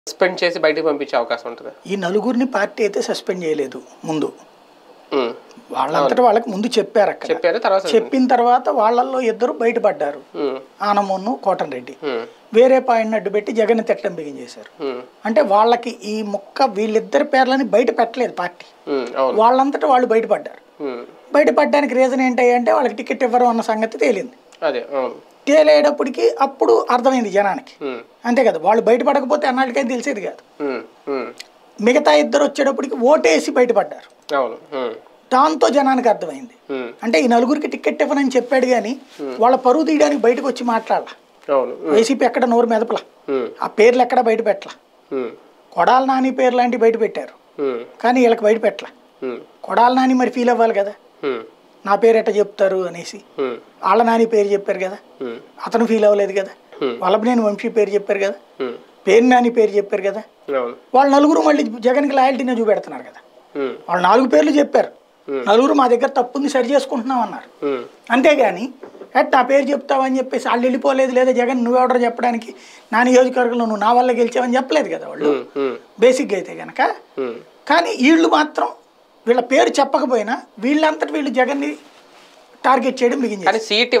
Suspend చేసి బయటికి పంపించే అవకాశం ఉంటుంది ఈ నలుగురిని పార్టీ అయితే సస్పెండ్ చేయలేదు ముందు వాళ్ళంతటా వాళ్ళకి ముందు చెప్పారు అక్కడ చెప్పారు తర్వాత చెప్పిన తర్వాత వాళ్ళల్లో ఇద్దరు బయటపడ్డారు ఉమ్, ఆనమోను కోటన్ రెడ్డి ఉమ్, వేరే పాయింట్ అడ్డు పెట్టి జగన్ తిట్టడం బిగించేశారు ఉమ్, అంటే వాళ్ళకి ఈ మొక్క వీళ్ళిద్దరి పేర్లని బయట పెట్టలేదు పార్టీ ఉమ్, అవును వాళ్ళంతటా వాళ్ళు బయటపడ్డారు ఉమ్, బయటపడడానికి రీజన్ ఏంటి అంటే వాళ్ళకి టికెట్ ఇవ్వరు అన్న సంగతి తేలింది అదే అవును తేలేటప్పటికి అప్పుడు అర్థమైంది జనానికి ఉమ్, అంతే కదా వాళ్ళు బయటపడకపోతే అన్నాళ్ళకైనా తెలిసేది కాదు ఉమ్, ఉమ్, మిగతా ఇద్దరు వచ్చేటప్పటికి ఓటేసి బయటపడ్డారు అవును ఉమ్, దాంతో జనానికి అర్థమైంది ఉమ్, అంటే ఈ నలుగురికి టికెట్ ఇవ్వనని చెప్పాడు కానీ వాళ్ళ పరువు తీయడానికి బయటకు వచ్చి మాట్లాడాల అవును ఉమ్, వైసీపీ ఎక్కడ నోరు మెదపలా ఉమ్, ఆ పేర్లు ఎక్కడ బయట పెట్టలా ఉమ్, కొడాల నాని పేరు లాంటివి బయట పెట్టారు ఉమ్, కానీ వీళ్ళకి బయట పెట్టలా ఉమ్, కొడాల నాని మరి ఫీల్ అవ్వాలి కదా ఉమ్, నా పేరు ఎట్ట చెప్తారు అనేసి ఉమ్, వాళ్ళ నాని పేరు చెప్పారు కదా ఉమ్, అతను ఫీల్ అవ్వలేదు కదా Hmm. వల్లభనేని వంశీ పేరు చెప్పారు కదా ఉమ్, పేరు నాని పేరు చెప్పారు కదా అవును వాళ్ళ నలుగురు మళ్ళీ జగన్కి లాయల్టీనే చూపెడుతున్నారు కదా ఉమ్, వాళ్ళు నాలుగు పేర్లు చెప్పారు Hmm. నలుగురు మా దగ్గర తప్పుంది సరి చేసుకుంటున్నాం అన్నారు ఉమ్, అంతేగాని ఎట్ నా పేరు చెప్తావని చెప్పేసి వాళ్ళు వెళ్ళిపోలేదు లేదా జగన్ నువ్వెవడో చెప్పడానికి నా నియోజకవర్గంలో నువ్వు నా వల్ల గెలిచావని చెప్పలేదు కదా వాళ్ళు ఉమ్, ఉమ్, బేసిక్గా అయితే కనుక ఉమ్, కానీ వీళ్ళు మాత్రం వీళ్ళ పేరు చెప్పకపోయినా వీళ్ళంతటి వీళ్ళు జగన్ని టార్గెట్ చేయడం బిగించారు కానీ సీట్